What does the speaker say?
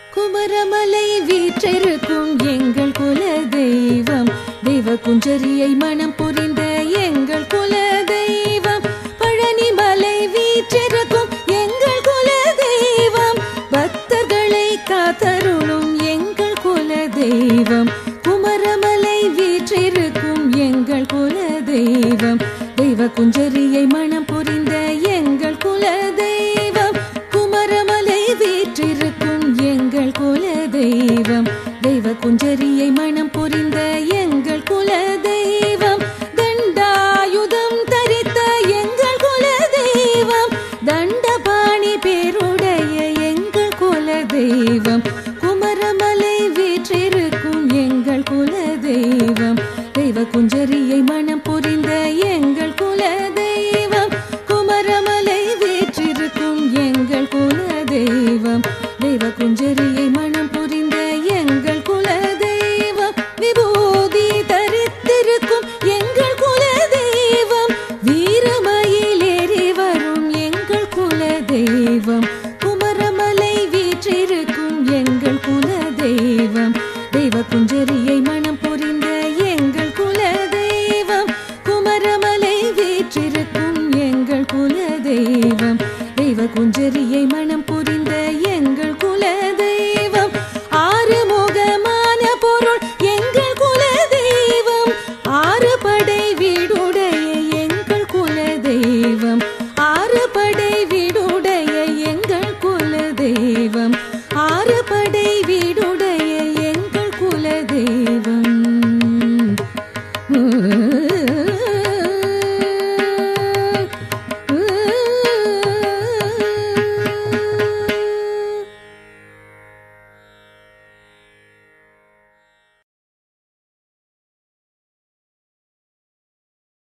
குமரமலை வீற்றிருக்கும் எங்கள் குல தெய்வம் தெய்வ குஞ்சரியை மனம் புரிந்த எங்கள் குல தெய்வம் பழனிமலை வீற்றிருக்கும் எங்கள் குல தெய்வம் பக்தர்களை காத்தருளும் எங்கள் குல தெய்வம் குமரமலை வீற்றிருக்கும் எங்கள் குல தெய்வம் தெய்வ குஞ்சரியை மனம் புரிந்த எங்கள் குல தெய்வம் குமரமலை வீற்றிருக்கும் எங்கள் குல தெய்வம் தெய்வ குஞ்சரியை மனம் புரிந்த எங்கள் குல தெய்வம் தண்டாயுதம் தரித்த எங்கள் குல தெய்வம் தண்டபாணி பேருடைய எங்கள் குல தெய்வம்